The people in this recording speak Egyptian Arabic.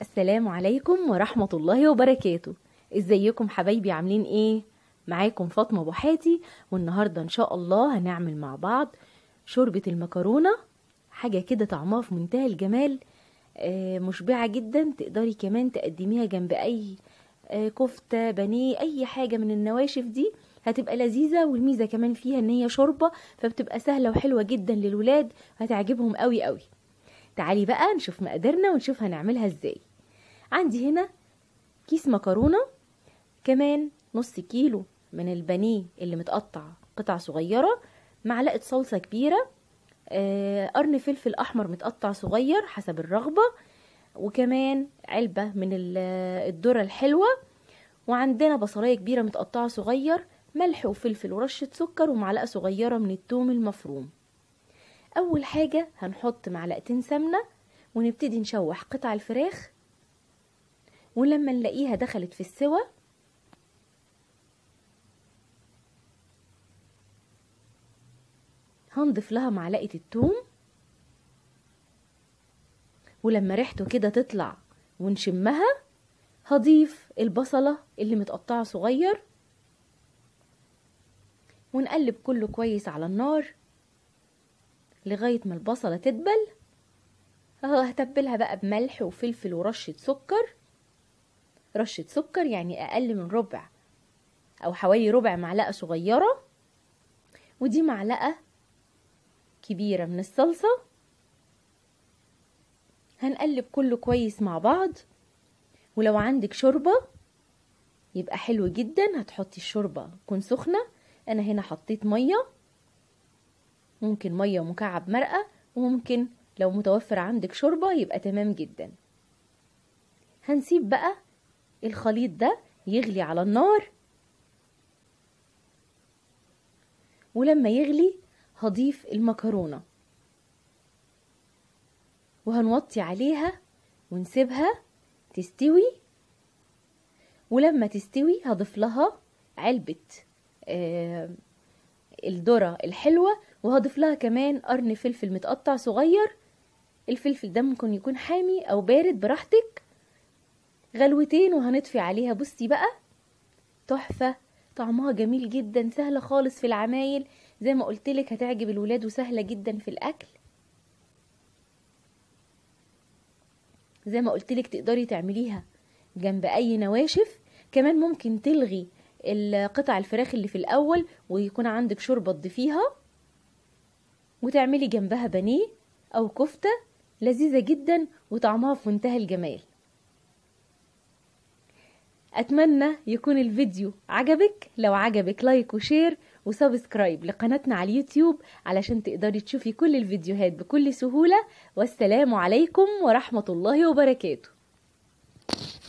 السلام عليكم ورحمة الله وبركاته ازيكم حبايبي عاملين ايه معاكم فاطمة بوحاتي والنهاردة ان شاء الله هنعمل مع بعض شوربة المكرونة حاجة كده طعمها في منتهى الجمال آه، مشبعة جدا تقدري كمان تقدميها جنب اي آه، كفتة بانيه اي حاجة من النواشف دي هتبقى لذيذة والميزة كمان فيها ان هي شوربة فبتبقى سهلة وحلوة جدا للولاد هتعجبهم قوي قوي تعالي بقى نشوف مقاديرنا ونشوف هنعملها ازاي عندي هنا كيس مكرونة كمان نص كيلو من البانيه اللي متقطع قطع صغيرة معلقة صلصة كبيرة آه، قرن فلفل أحمر متقطع صغير حسب الرغبة وكمان علبة من ال- الذرة الحلوة وعندنا بصلاية كبيرة متقطعة صغير ملح وفلفل ورشة سكر ومعلقة صغيرة من التوم المفروم أول حاجة هنحط معلقتين سمنة ونبتدي نشوح قطع الفراخ ولما نلاقيها دخلت في السوى هنضيف لها معلقة التوم ولما ريحته كده تطلع ونشمها هضيف البصلة اللي متقطعة صغير ونقلب كله كويس على النار لغاية ما البصلة تدبل اهو هتبلها بقى بملح وفلفل ورشة سكر رشة سكر يعني أقل من ربع أو حوالي ربع معلقة صغيرة ودي معلقة كبيرة من الصلصة هنقلب كله كويس مع بعض ولو عندك شوربة يبقى حلو جدا هتحطي الشوربة تكون سخنة أنا هنا حطيت مية ممكن مية مكعب مرقة وممكن لو متوفر عندك شوربة يبقى تمام جدا هنسيب بقى الخليط ده يغلي على النار ولما يغلي هضيف المكرونة وهنوطي عليها ونسيبها تستوي ولما تستوي هضيف لها علبة آه الذرة الحلوة وهضيف لها كمان قرن فلفل متقطع صغير الفلفل ده ممكن يكون حامي او بارد براحتك غلوتين وهنطفي عليها بصي بقى تحفة طعمها جميل جدا سهلة خالص في العمايل زي ما قلتلك هتعجب الولاد وسهلة جدا في الأكل زي ما قلتلك تقدري تعمليها جنب أي نواشف كمان ممكن تلغي القطع الفراخ اللي في الأول ويكون عندك شوربة تضيفيها وتعملي جنبها بانيه أو كفتة لذيذة جدا وطعمها في منتهى الجمال أتمنى يكون الفيديو عجبك لو عجبك لايك وشير وسبسكرايب لقناتنا على اليوتيوب علشان تقدري تشوفي كل الفيديوهات بكل سهولة والسلام عليكم ورحمة الله وبركاته